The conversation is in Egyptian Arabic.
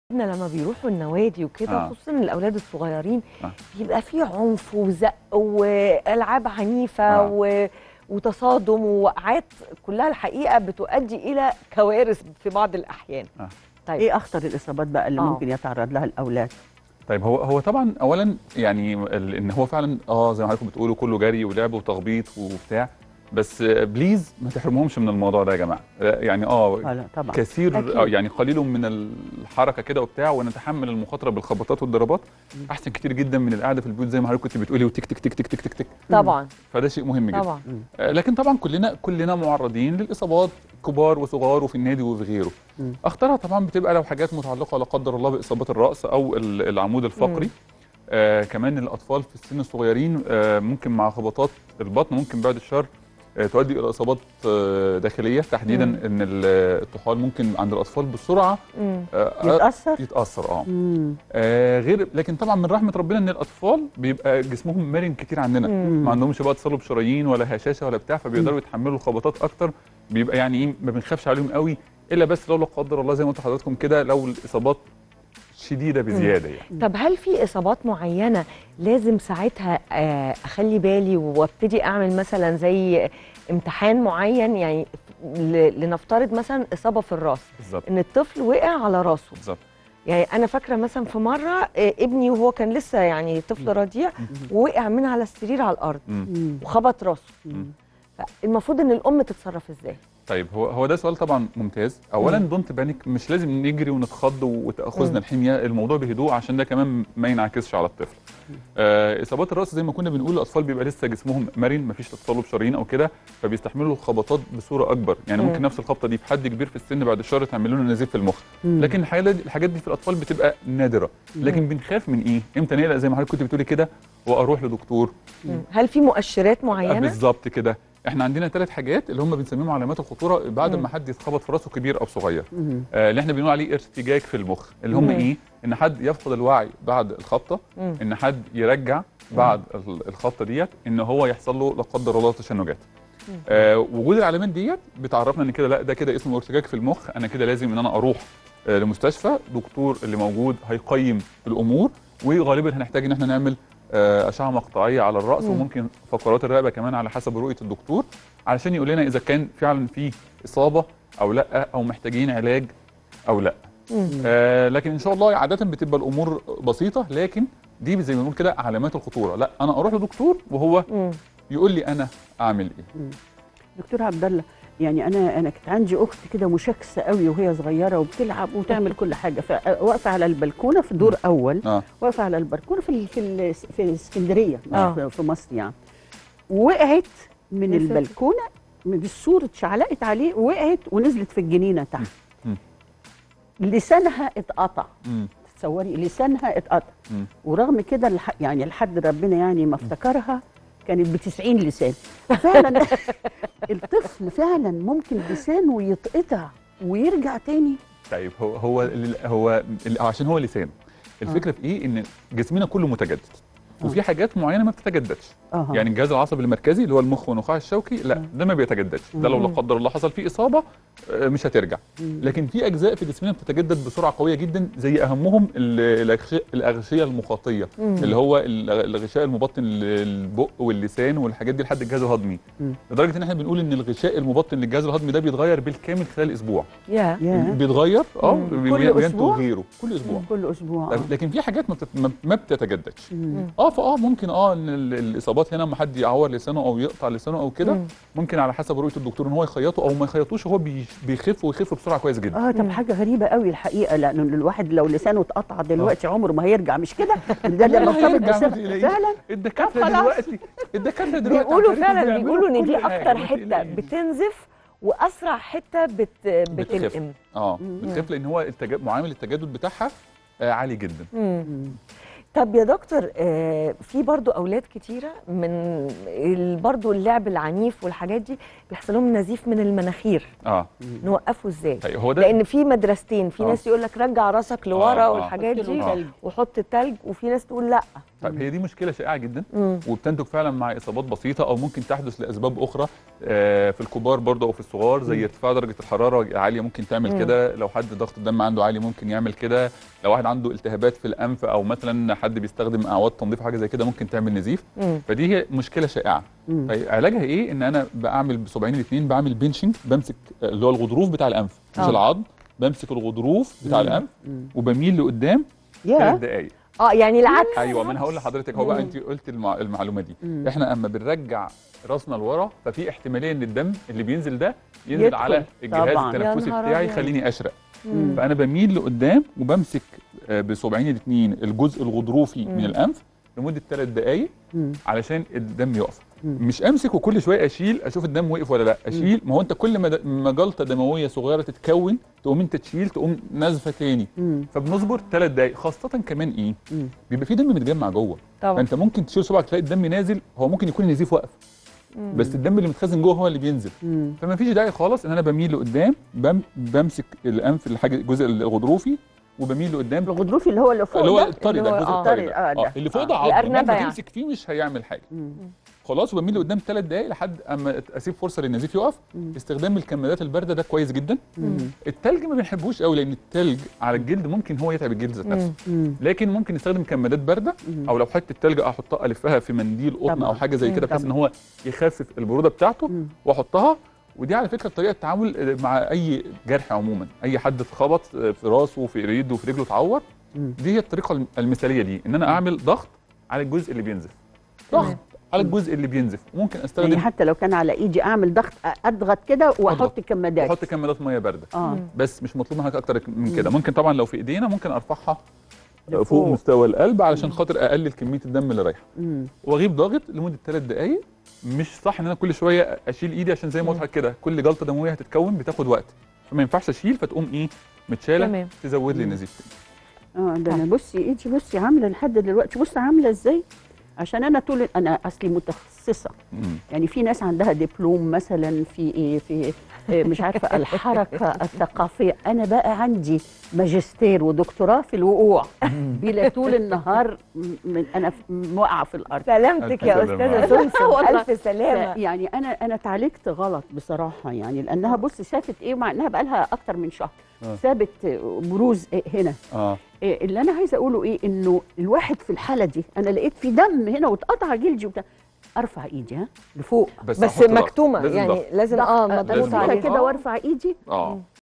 احنا لما بيروحوا النوادي وكده آه. خصوصا الاولاد الصغيرين آه. بيبقى في عنف وزق والعاب عنيفه آه. و... وتصادم ووقعات كلها الحقيقه بتؤدي الى كوارث في بعض الاحيان آه. طيب ايه اخطر الاصابات بقى اللي آه. ممكن يتعرض لها الاولاد طيب هو هو طبعا اولا يعني ال- ان هو فعلا اه زي ما حضراتكم بتقولوا كله جري ولعب وتخبيط وبتاع بس آه، بليز ما تحرمهمش من الموضوع ده يا جماعه آه، يعني اه آه لا طبعا كثير أكيد. آه، يعني قليل من الحركه كده وبتاع ونتحمل المخاطره بالخبطات والضربات احسن كتير جدا من القعده في البيوت زي ما حضرتك كنت بتقولي وتك تك تك تك تك تك تك طبعا فده شيء مهم جدا طبعا آه، لكن طبعا كلنا كلنا معرضين للاصابات كبار وصغار وفي النادي وفي غيره مم. اخطرها طبعا بتبقى لو حاجات متعلقه لا قدر الله باصابات الراس او ال- العمود الفقري آه كمان الاطفال في السن الصغيرين آه ممكن مع خبطات البطن ممكن بعد الشر آه تؤدي الى اصابات آه داخليه تحديدا مم. ان ال- الطحال ممكن عند الاطفال بسرعه مم. آه يتاثر يتاثر اه مم. آه، غير لكن طبعا من رحمه ربنا ان الاطفال بيبقى جسمهم مرن كتير عننا مم. ما عندهمش بقى تصلب شرايين ولا هشاشه ولا بتاع فبيقدروا يتحملوا الخبطات اكتر بيبقى يعني ايه ما بنخافش عليهم قوي الا بس لو لا قدر الله زي ما قلت لحضراتكم كده لو الاصابات شديده بزياده يعني طب هل في اصابات معينه لازم ساعتها آه، اخلي بالي وابتدي اعمل مثلا زي امتحان معين يعني ل- لنفترض مثلا اصابه في الراس بالظبط ان الطفل وقع على راسه بالظبط يعني انا فاكره مثلا في مره آه، ابني وهو كان لسه يعني طفل رضيع ووقع من على السرير على الارض مم. مم. وخبط راسه مم. المفروض ان الام تتصرف ازاي طيب هو هو ده سؤال طبعا ممتاز اولا مم. دونت بانيك مش لازم نجري ونتخض وتاخذنا مم. الحميه الموضوع بهدوء عشان ده كمان ما ينعكسش على الطفل آه اصابات الراس زي ما كنا بنقول الاطفال بيبقى لسه جسمهم مرن مفيش تصلب شرايين او كده فبيستحملوا الخبطات بصوره اكبر يعني مم. ممكن نفس الخبطه دي في حد كبير في السن بعد الشر تعمل له نزيف في المخ مم. لكن الحاجات دي الحاجات دي في الاطفال بتبقى نادره لكن مم. بنخاف من ايه امتى نقلق زي ما حضرتك كنت بتقولي كده واروح لدكتور مم. هل في مؤشرات آه، معينه بالظبط كده احنا عندنا ثلاث حاجات اللي هم بنسميهم علامات الخطوره بعد مم. ما حد يتخبط في راسه كبير او صغير مم. آه اللي احنا بنقول عليه ارتجاج في المخ اللي هم مم. ايه ان حد يفقد الوعي بعد الخبطه مم. ان حد يرجع بعد ال- الخبطه ديت ان هو يحصل له لا قدر الله تشنجات مم. آه وجود العلامات ديت بتعرفنا ان كده لا ده كده اسمه ارتجاج في المخ انا كده لازم ان انا اروح آه لمستشفى دكتور اللي موجود هيقيم الامور وغالبا هنحتاج ان احنا نعمل آه اشعه مقطعيه على الراس مم. وممكن فقرات الرقبه كمان على حسب رؤيه الدكتور علشان يقول لنا اذا كان فعلا في اصابه او لا او محتاجين علاج او لا مم. آه لكن ان شاء الله عاده بتبقى الامور بسيطه لكن دي زي ما بنقول كده علامات الخطوره لا انا اروح لدكتور وهو مم. يقول لي انا اعمل ايه دكتور عبد الله يعني انا انا كانت عندي اخت كده مشاكسه قوي وهي صغيره وبتلعب وتعمل كل حاجه فواقفه على البلكونه في دور اول اه واقفه على البلكونه في ال- في ال- في اسكندريه آه. في- في مصر يعني وقعت من يا ساتر. البلكونه من السور اتشعلقت عليه وقعت ونزلت في الجنينه تحت مم. لسانها اتقطع امم تصوري لسانها اتقطع مم. ورغم كده الح- يعني لحد ربنا يعني ما افتكرها كانت ب 90 لسان فعلا الطفل فعلا ممكن لسانه يتقطع ويرجع تاني طيب هو هو ال- هو ال- عشان هو لسان الفكره في ايه ان جسمنا كله متجدد وفي حاجات معينه ما بتتجددش اه يعني الجهاز العصبي المركزي اللي هو المخ والنخاع الشوكي لا ده ما بيتجددش ده لو لا مم. قدر الله حصل فيه اصابه آه، مش هترجع مم. لكن في اجزاء في جسمنا بتتجدد بسرعه قويه جدا زي اهمهم ال- الأغشية- الاغشيه المخاطيه مم. اللي هو ال- الغشاء المبطن للبق واللسان والحاجات دي لحد الجهاز الهضمي مم. لدرجه ان احنا بنقول ان الغشاء المبطن للجهاز الهضمي ده بيتغير بالكامل خلال اسبوع يا ياه. بيتغير اه مم. بي- كل بينتج أسبوع؟ غيره كل اسبوع كل اسبوع آه. لكن في حاجات ما بتت- ما- ما بتتجددش مم. اه فاه ممكن اه ان ال- الاصابات هنا لما حد يعور لسانه او يقطع لسانه او كده مم. ممكن على حسب رؤيه الدكتور ان هو يخيطه او ما يخيطوش هو بي- بيخف ويخف بسرعه كويس جدا اه طب مم. حاجه غريبه قوي الحقيقه لان الواحد لو لسانه اتقطع دلوقتي عمره ما هيرجع مش كده ده لا، ده مرتبط هيرجع، ما بسبب تقلقيش. فعلا الدكاتره طب خلاص. دلوقتي الدكاتره دلوقتي بيقولوا عن طريق فعلا بيعملوا بيقولوا ان كل دي حاجة، اكتر ما حته تقلقيش. بتنزف واسرع حته بت... بتلقم اه مم. بتخف لان هو التج... معامل التجدد بتاعها آه عالي جدا مم. مم. طب يا دكتور آه في برضو اولاد كتيره من ال- برضو اللعب العنيف والحاجات دي بيحصل لهم نزيف من المناخير اه نوقفه ازاي طيب هو ده لان في مدرستين في آه. ناس يقول لك رجع راسك لورا آه، آه. والحاجات حط له دي آه. تلج. وحط التلج وفي ناس تقول لا طيب هي دي مشكله شائعه جدا مم. وبتنتج فعلا مع اصابات بسيطه او ممكن تحدث لاسباب اخرى آه، في الكبار برضه او في الصغار زي ارتفاع درجه الحراره العاليه ممكن تعمل مم. كده لو حد ضغط الدم عنده عالي ممكن يعمل كده لو واحد عنده التهابات في الانف او مثلا حد بيستخدم اعواد تنظيف حاجه زي كده ممكن تعمل نزيف مم. فدي هي مشكله شائعه مم. طيب علاجها ايه ان انا بعمل بصبعين الاثنين بعمل بنشنج بمسك آه، اللي هو الغضروف بتاع الانف مش آه. العظم بمسك الغضروف بتاع مم. الانف مم. وبميل لقدام ثلاث يا دقائق اه يعني العكس ايوه ما انا هقول لحضرتك هو بقى مم. انت قلت المع... المعلومه دي مم. احنا اما بنرجع راسنا لورا ففي احتماليه ان الدم اللي بينزل ده ينزل يدخل. على الجهاز طبعاً. التنفسي يا نهار بتاعي أبيض. يخليني اشرق مم. فانا بميل لقدام وبمسك آه، بصبعين الاثنين الجزء الغضروفي مم. من الانف لمده ثلاث دقائق مم. علشان الدم يقف مم. مش امسك وكل شويه اشيل اشوف الدم وقف ولا لا اشيل ما هو انت كل ما د- ما جلطه دمويه صغيره تتكون تقوم انت تشيل تقوم نازفه تاني مم. فبنصبر ثلاث دقائق خاصه كمان ايه مم. بيبقى في دم متجمع جوه طبعا فانت ممكن تشيل صبعك تلاقي الدم نازل هو ممكن يكون النزيف واقف مم. بس الدم اللي متخزن جوه هو اللي بينزل مم. فما فيش داعي خالص ان انا بميل لقدام بم بمسك الانف الحاجه الجزء الغضروفي وبميل لقدام الغضروفي اللي هو اللي فوق اللي هو ده الطري اللي ده هو- الجزء آه. الطري ده آه، ده. آه. اللي فوق آه. ده عظم الأرنبة مهما يعني. تمسك فيه مش هيعمل حاجه مم. خلاص وبميل لقدام ثلاث دقائق لحد اما اسيب فرصه للنزيف يقف مم. استخدام الكمادات البارده ده كويس جدا مم. التلج ما بنحبوش قوي لان التلج على الجلد ممكن هو يتعب الجلد ذات نفسه مم. مم. لكن ممكن نستخدم كمادات بارده مم. او لو حته تلج احطها الفها في منديل قطن طبعاً. او حاجه زي مم. كده بحيث ان طبعاً. هو يخفف البروده بتاعته مم. واحطها ودي على فكره طريقه تعامل مع اي جرح عموما اي حد اتخبط في راسه وفي ايده وفي رجله اتعور مم. دي هي الطريقه المثاليه دي ان انا اعمل ضغط على الجزء اللي بينزف تمام. ضغط على الجزء اللي بينزف ممكن يعني استخدم حتى لو كان على ايدي اعمل ضغط اضغط كده واحط أضغط. كمادات واحط كمادات ميه بارده اه مم. بس مش مطلوب منك اكتر من كده ممكن طبعا لو في ايدينا ممكن ارفعها لفوق. فوق مستوى القلب علشان خاطر اقلل كميه الدم اللي رايحه مم. واغيب ضاغط لمده ثلاث دقائق مش صح ان انا كل شويه اشيل ايدي عشان زي ما قلت لك كده كل جلطه دمويه هتتكون بتاخد وقت فما ينفعش اشيل فتقوم ايه متشاله تمام. تزود لي مم. النزيف اه ده انا بصي ايدي بصي عامله لحد دلوقتي بصي عامله ازاي عشان انا طول انا اصلي متخصصه مم. يعني في ناس عندها دبلوم مثلا في ايه في إيه مش عارفه الحركه الثقافيه انا بقى عندي ماجستير ودكتوراه في الوقوع بلا طول النهار م- من انا ف- واقعه في الارض سلامتك يا ألف استاذه سلامة. سمسم والله. الف سلامه يعني انا انا اتعالجت غلط بصراحه يعني لانها بص شافت ايه مع انها بقى لها اكتر من شهر آه. سابت بروز هنا اه إيه اللي انا عايزه اقوله ايه انه الواحد في الحاله دي انا لقيت في دم هنا واتقطع جلدي وبتاع ارفع ايدي ها لفوق بس أحط ضغط. مكتومه لازم يعني ضغط. لازم اه ضغط. مضغوط لازم ضغط. أبص عليها كده آه. وارفع ايدي اه